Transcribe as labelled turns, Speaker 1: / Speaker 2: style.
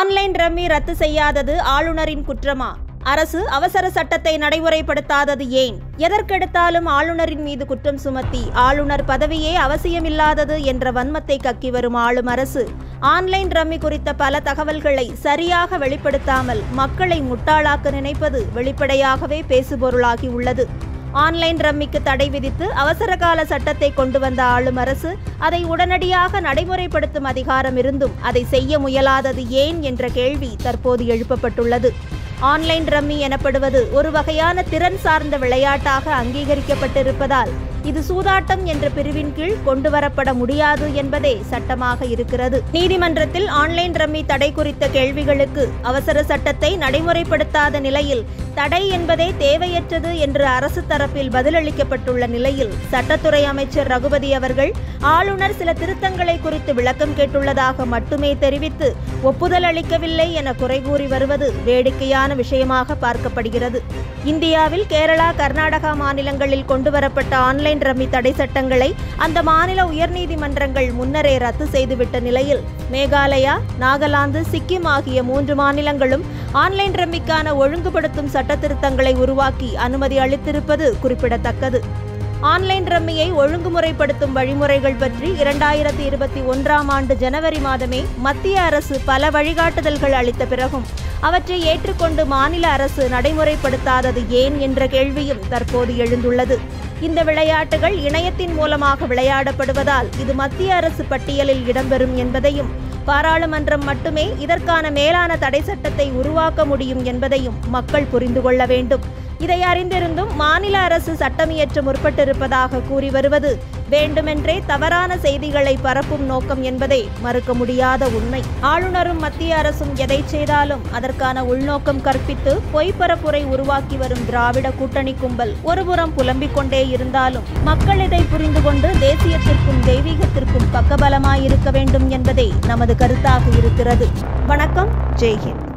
Speaker 1: online rummy ரத்து செய்யாதது ஆளுநரின் குற்றமா அரசு அவசர சட்டத்தை நடைமுறைப்படுத்தாதது ஏன் எதற்கெடுத்தாலும் ஆளுநரின் மீது குற்றம் சுமத்தி ஆளுநர் பதவியே அவசியமில்லாதது என்ற வன்மத்தை கக்கி வரும் ஆளும் அரசு ஆன்லைன் ரம்மி குறித்த பல தகவல்களை சரியாக வெளிப்படுத்தாமல் மக்களை முட்டாளாக்க நினைப்பது வெளிப்படையாகவே பேசுபொருளாகி உள்ளது ஆன்லைன் ரம்மிக்கு தடை விதித்து அவசரகால சட்டத்தை கொண்டு வந்த ஆளும் அரசு அதை உடனடியாக நடைமுறைப்படுத்தும் அதிகாரம் இருந்தும் அதை செய்ய முயலாதது ஏன் என்ற கேள்வி தற்போது எழுப்பப்பட்டுள்ளது ஆன்லைன் ரம்மி எனப்படுவது ஒரு வகையான திறன் சார்ந்த விளையாட்டாக அங்கீகரிக்கப்பட்டிருப்பதால் இது சூதாட்டம் என்ற பிரிவின் கீழ் கொண்டு வரப்பட முடியாது என்பதே சட்டமாக இருக்கிறது நீதிமன்றத்தில் ஆன்லைன் ரம்மி தடை குறித்த கேள்விகளுக்கு அவசர சட்டத்தை நடைமுறைப்படுத்தாத நிலையில் தடை என்பதே தேவையற்றது என்று அரசு தரப்பில் பதிலளிக்கப்பட்டுள்ள நிலையில் சட்டத்துறை அமைச்சர் ரகுபதி அவர்கள் ஆளுநர் சில திருத்தங்களை குறித்து விளக்கம் கேட்டுள்ளதாக மட்டுமே தெரிவித்து ஒப்புதல் அளிக்கவில்லை என குறை கூறி வருவது வேடிக்கையான விஷயமாக பார்க்கப்படுகிறது இந்தியாவில் கேரளா கர்நாடகா மாநிலங்களில் கொண்டுவரப்பட்ட ஆன்லைன் ரம்மி தடை சட்டங்களை அந்த மாநில உயர்நீதிமன்றங்கள் முன்னரே ரத்து செய்துவிட்ட நிலையில் மேகாலயா நாகாலாந்து சிக்கிம் ஆகிய மூன்று மாநிலங்களும் ஆன்லைன் ரம்மிக்கான ஒழுங்குபடுத்தும் சட்ட திருத்தங்களை உருவாக்கி அனுமதி அளித்திருப்பது குறிப்பிடத்தக்கது ஆன்லைன் ரம்மியை ஒழுங்குமுறைப்படுத்தும் வழிமுறைகள் பற்றி இரண்டாயிரத்தி இருபத்தி ஒன்றாம் ஆண்டு ஜனவரி மாதமே மத்திய அரசு பல வழிகாட்டுதல்கள் அளித்த பிறகும் அவற்றை ஏற்றுக்கொண்டு மாநில அரசு நடைமுறைப்படுத்தாதது ஏன் என்ற கேள்வியும் தற்போது எழுந்துள்ளது இந்த விளையாட்டுகள் இணையத்தின் மூலமாக விளையாடப்படுவதால் இது மத்திய அரசு பட்டியலில் இடம்பெறும் என்பதையும் பாராளுமன்றம் மட்டுமே இதற்கான மேலான தடை சட்டத்தை உருவாக்க முடியும் என்பதையும் மக்கள் புரிந்து கொள்ள வேண்டும் இதை அறிந்திருந்தும் மாநில அரசு சட்டமியற்ற முற்பட்டிருப்பதாக கூறி வருவது வேண்டுமென்றே தவறான செய்திகளை பரப்பும் நோக்கம் என்பதே மறுக்க முடியாத உண்மை ஆளுநரும் மத்திய அரசும் எதை செய்தாலும் அதற்கான உள்நோக்கம் கற்பித்து பொய்ப்பரப்புரை உருவாக்கி வரும் திராவிட கூட்டணி கும்பல் ஒருபுறம் புலம்பிக் கொண்டே இருந்தாலும் மக்கள் இதை புரிந்து கொண்டு தேசியத்திற்கும் தெய்வீகத்திற்கும் பக்கபலமாயிருக்க வேண்டும் என்பதே நமது கருத்தாக இருக்கிறது வணக்கம் ஜெய்ஹிந்த்